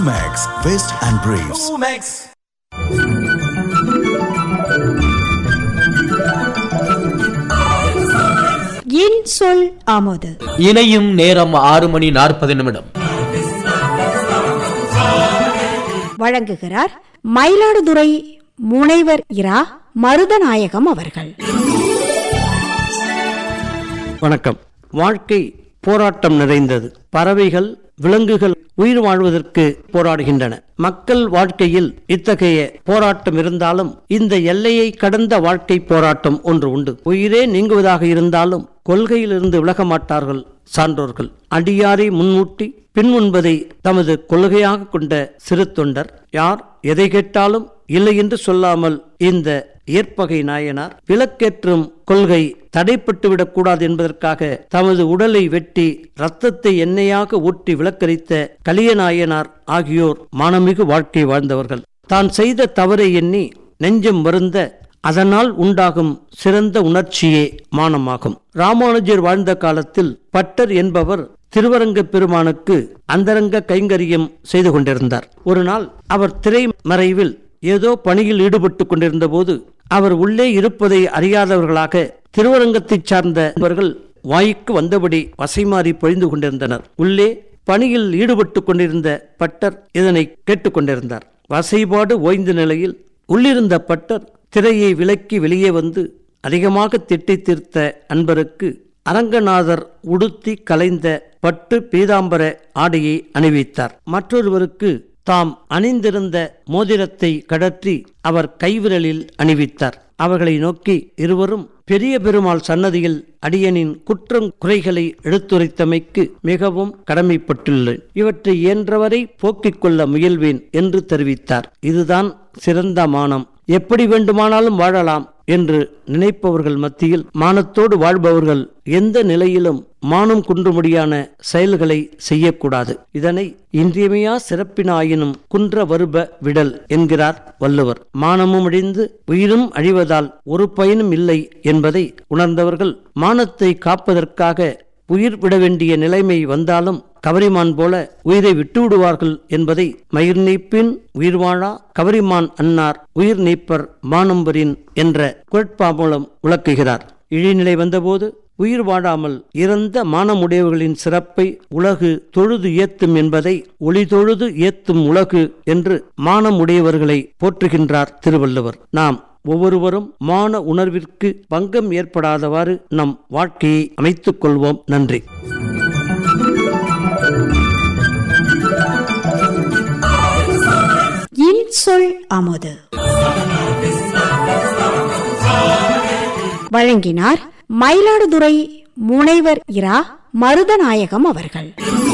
Max Vest and Briefs. Max. என் சொல் ஆமோது இணையும் நேரம் ஆறு மணி நாற்பது நிமிடம் வழங்குகிறார் மயிலாடுதுறை முனைவர் இரா மருதநாயகம் அவர்கள் வணக்கம் வாழ்க்கை போராட்டம் நிறைந்தது பறவைகள் விலங்குகள் உயிர் வாழ்வதற்கு போராடுகின்றன மக்கள் வாழ்க்கையில் இத்தகைய போராட்டம் இருந்தாலும் இந்த எல்லையை கடந்த வாழ்க்கை போராட்டம் ஒன்று உண்டு உயிரே நீங்குவதாக இருந்தாலும் கொள்கையிலிருந்து விலக மாட்டார்கள் சான்றோர்கள் அடியாரை முன்மூட்டி பின்முன்பதை தமது கொள்கையாக கொண்ட சிறு தொண்டர் யார் எதை கேட்டாலும் இல்லை என்று சொல்லாமல் இந்த ஏற்பகை நாயனார் விளக்கேற்றும் கொள்கை தடைப்பட்டுவிடக் கூடாது என்பதற்காக தமது உடலை வெட்டி இரத்தத்தை எண்ணெயாக ஊற்றி விளக்கரித்த கலியநாயனார் ஆகியோர் மானமிகு வாழ்க்கை வாழ்ந்தவர்கள் தான் செய்த தவறை எண்ணி நெஞ்சம் வருந்த அதனால் உண்டாகும் சிறந்த உணர்ச்சியே மானமாகும் ராமானுஜர் வாழ்ந்த காலத்தில் பட்டர் என்பவர் திருவரங்க பெருமானுக்கு அந்தரங்க கைங்கரியம் செய்து கொண்டிருந்தார் ஒரு நாள் அவர் திரைமறைவில் ஏதோ பணியில் ஈடுபட்டு கொண்டிருந்த போது அவர் உள்ளே இருப்பதை அறியாதவர்களாக திருவரங்கத்தைச் சார்ந்தவர்கள் வாய்க்கு வந்தபடி வசைமாறி பொழிந்து கொண்டிருந்தனர் உள்ளே பணியில் ஈடுபட்டு கொண்டிருந்த பட்டர் இதனை கேட்டுக்கொண்டிருந்தார் வசைபாடு ஓய்ந்த நிலையில் உள்ளிருந்த பட்டர் திரையை விலக்கி வெளியே வந்து அதிகமாக திட்டி தீர்த்த அன்பருக்கு அரங்கநாதர் உடுத்தி கலைந்த பட்டு பீதாம்பர ஆடையை அணிவித்தார் மற்றொருவருக்கு தாம் அணிந்திருந்த மோதிரத்தை கடற்றி அவர் கைவிரலில் அணிவித்தார் அவர்களை நோக்கி இருவரும் பெரிய பெருமாள் சன்னதியில் அடியனின் குற்றம் குறைகளை எடுத்துரைத்தமைக்கு மிகவும் கடமைப்பட்டுள்ளேன் இவற்றை இயன்றவரை போக்கிக் கொள்ள முயல்வேன் என்று தெரிவித்தார் இதுதான் சிறந்த மானம் எப்படி வேண்டுமானாலும் வாழலாம் என்று நினைப்பவர்கள் மத்தியில் மானத்தோடு வாழ்பவர்கள் எந்த நிலையிலும் மானம் குன்றுமுடியான செயல்களை செய்யக்கூடாது இதனை இன்றியமையா சிறப்பினாயினும் குன்ற வருப விடல் என்கிறார் வள்ளுவர் மானமும் அழிந்து உயிரும் அழிவதால் ஒரு பயனும் இல்லை என்பதை உணர்ந்தவர்கள் மானத்தை காப்பதற்காக உயிர் விட வேண்டிய நிலைமை வந்தாலும் கவரிமான் போல உயிரை விட்டுவிடுவார்கள் என்பதை மயிர் நீப்பின் உயிர் வாழா கவரிமான் அன்னார் உயிர் நீப்பர் மானம்பரின் என்ற குரட்பா மூலம் விளக்குகிறார் இழிநிலை வந்தபோது உயிர் வாழாமல் இறந்த மானமுடையவர்களின் சிறப்பை உலகு தொழுது ஏத்தும் என்பதை ஒளி தொழுது ஏத்தும் உலகு என்று மானமுடையவர்களை போற்றுகின்றார் திருவள்ளுவர் நாம் ஒவ்வொருவரும் மான உணர்விற்கு பங்கம் ஏற்படாதவாறு நம் வாழ்க்கையை அமைத்துக் கொள்வோம் நன்றி என் சொல் ஆமோது வழங்கினார் மயிலாடுதுறை முனைவர் இரா மருதநாயகம் அவர்கள்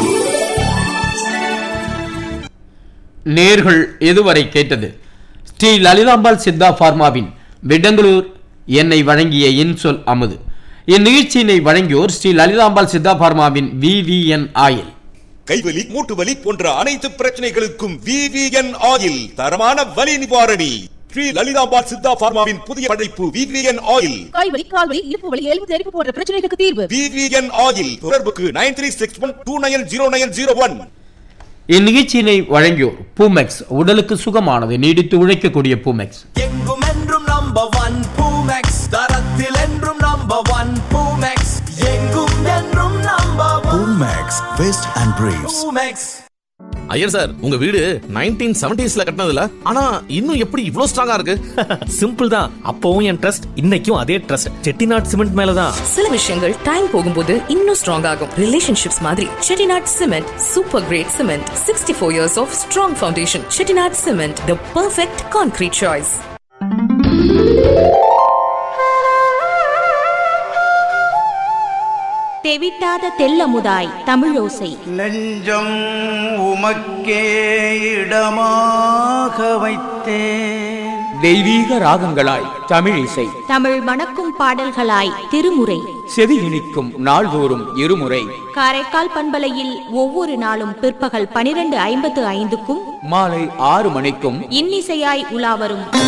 நேர்கள் இதுவரை கேட்டது ஸ்ரீ லலிதாம்பாள் சித்தா பார்மாவின் விடங்களூர் என்னை வழங்கிய இன்சொல் அமுது இந்நிகழ்ச்சியினை வழங்கியோர் ஸ்ரீ லலிதாம்பாள் சித்தா பார்மாவின் விவிஎன் ஆயில் கைவலி மூட்டு வலி போன்ற அனைத்து பிரச்சனைகளுக்கும் விவிஎன் ஆயில் தரமான வலி நிவாரணி ஸ்ரீ லலிதாபாத் சித்தா பார்மாவின் புதிய படைப்பு விவிஎன் ஆயில் காய்வலி கால்வலி இடுப்பு வலி எலும்பு தெரிப்பு போன்ற பிரச்சனைகளுக்கு தீர்வு விவிஎன் ஆயில் தொடர்புக்கு nine three six one two nine zero nine zero one இந்நிகழ்ச்சியினை வழங்கியோர் பூமெக்ஸ் உடலுக்கு சுகமானது நீடித்து உழைக்கக்கூடிய பூமெக்ஸ் எங்கும் என்றும் நம்பர் ஒன் பூமெக்ஸ் தரத்தில் என்றும் நம்பர் ஒன் பூமெக்ஸ் எங்கும் என்றும் number one Max Vest and Briefs. Poomex Iyer sir உங்க வீடு நைன்டீன் செவன்டிஸ்ல கட்டினதுல ஆனா இன்னும் எப்படி இவ்ளோ ஸ்ட்ராங்கா இருக்கு சிம்பிள் தான் அப்பவும் என் ட்ரஸ்ட் இன்னைக்கும் அதே ட்ரஸ்ட் செட்டிநாட் சிமெண்ட் மேலதான் சில விஷயங்கள் டைம் போகும்போது இன்னும் ஸ்ட்ராங் ஆகும் ரிலேஷன்ஷிப்ஸ் மாதிரி Chettinad cement super great cement sixty four years of strong foundation Chettinad cement the perfect concrete choice தெவிட்டாத தெல்லமுதாய் தமிழோசை நெஞ்சம் உமக்கே இடமாக வைத்தேன் தெய்வீக ராகங்களாய் தமிழ் இசை தமிழ் மணக்கும் பாடல்களாய் திருமுறை செவி இனிக்கும் நாள்தோறும் இருமுறை காரைக்கால் பண்பலையில் ஒவ்வொரு நாளும் பிற்பகல் பனிரெண்டு ஐம்பத்து ஐந்துக்கும் மாலை ஆறு மணிக்கும் இன்னிசையாய் உலாவரும்